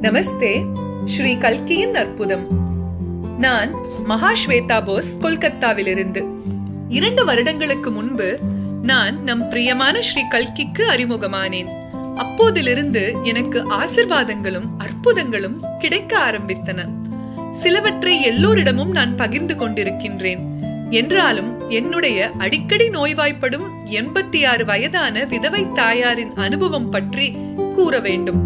நமஸ்தே ஸ்ரீ கல்கியின் அற்புதம் நான் மகாஸ்வேதா போஸ் கொல்கத்தாவிலிருந்து இரண்டு வருடங்களுக்கு முன்பு நான் நம் பிரியமான ஸ்ரீ கல்கிக்கு அறிமுகமானேன் அப்போதிலிருந்து எனக்கு ஆசிர்வாதங்களும் அற்புதங்களும் கிடைக்க ஆரம்பித்தன சிலவற்றை எல்லோரிடமும் நான் பகிர்ந்து கொண்டிருக்கின்றேன் என்றாலும் என்னுடைய அடிக்கடி நோய்வாய்ப்படும் எண்பத்தி ஆறு வயதான விதவை தாயாரின் அனுபவம் பற்றி கூற வேண்டும்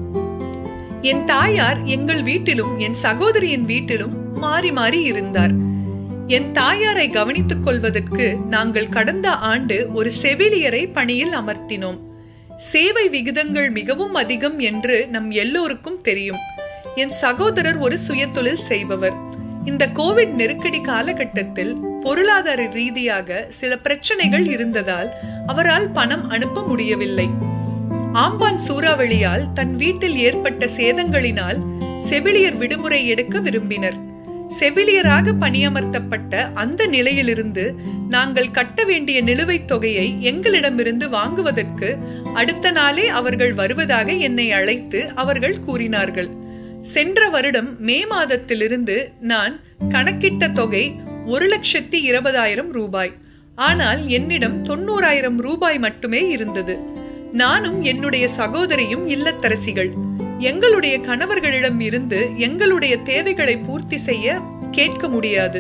என் தாயார் எங்கள் வீட்டிலும் என் சகோதரியின் வீட்டிலும் மாறி மாறி இருந்தார் என் தாயாரை கவனித்துக் கொள்வதற்கு நாங்கள் கடந்த ஆண்டு ஒரு செவிலியரை பணியில் அமர்த்தினோம் சேவை விகிதங்கள் மிகவும் அதிகம் என்று நம் எல்லோருக்கும் தெரியும் என் சகோதரர் ஒரு சுயதொழில் செய்பவர் இந்த கோவிட் நெருக்கடி காலகட்டத்தில் பொருளாதார ரீதியாக சில பிரச்சனைகள் இருந்ததால் அவரால் பணம் அனுப்ப முடியவில்லை ஆம்பான் சூறாவளியால் தன் வீட்டில் ஏற்பட்ட சேதங்களினால் செவிலியர் விடுமுறை எடுக்க விரும்பினர் செவிலியராக பணியமர்த்தப்பட்ட அந்த நிலையிலிருந்து நாங்கள் கட்ட வேண்டிய நிலுவைத் தொகையை எங்களிடமிருந்து வாங்குவதற்கு அடுத்த நாளே அவர்கள் வருவதாக என்னை அழைத்து அவர்கள் கூறினார்கள் சென்ற வருடம் மே மாதத்திலிருந்து நான் கணக்கிட்ட தொகை ஒரு லட்சத்தி இருபதாயிரம் ரூபாய் ஆனால் என்னிடம் தொண்ணூறாயிரம் ரூபாய் மட்டுமே இருந்தது நானும் என்னுடைய சகோதரியும் இல்லத்தரசிகள் எங்களுடைய கணவர்களிடம் இருந்து எங்களுடைய தேவைகளை பூர்த்தி செய்ய கேட்க முடியாது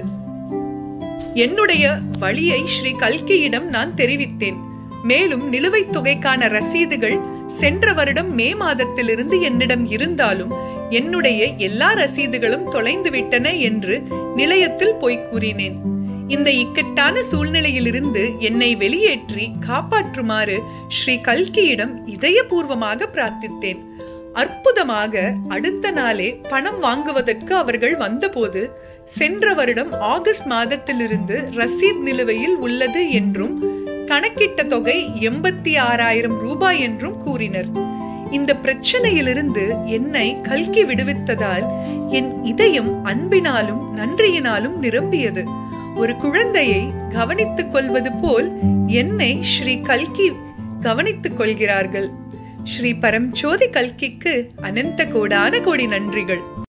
என்னுடைய வழியை ஸ்ரீ கல்கியிடம் நான் தெரிவித்தேன் மேலும் நிலுவைத் தொகைக்கான ரசீதுகள் சென்ற வருடம் மே மாதத்திலிருந்து என்னிடம் இருந்தாலும் என்னுடைய எல்லா ரசீதுகளும் தொலைந்து விட்டன என்று நிலையத்தில் போய் கூறினேன் இந்த இக்கட்டான சூழ்நிலையிலிருந்து என்னை வெளியேற்றி காப்பாற்றுமாறு ஸ்ரீ கல்கியிடம் இதயபூர்வமாக பிரார்த்தித்தேன் அற்புதமாக அடுத்த நாளே பணம் வாங்குவதற்கு அவர்கள் வந்தபோது சென்ற வருடம் ஆகஸ்ட் மாதத்திலிருந்து ரசீத் நிலுவையில் உள்ளது என்றும் கணக்கிட்ட தொகை எண்பத்தி ஆறாயிரம் ரூபாய் என்றும் கூறினர் இந்த பிரச்சனையிலிருந்து என்னை கல்கி விடுவித்ததால் என் இதயம் அன்பினாலும் நன்றியினாலும் நிரம்பியது ஒரு குழந்தையை கவனித்துக் கொள்வது போல் என்னை ஸ்ரீ கல்கி கவனித்துக் கொள்கிறார்கள் ஸ்ரீ பரம்ஜோதி கல்கிக்கு அனந்த கோடான கோடி நன்றிகள்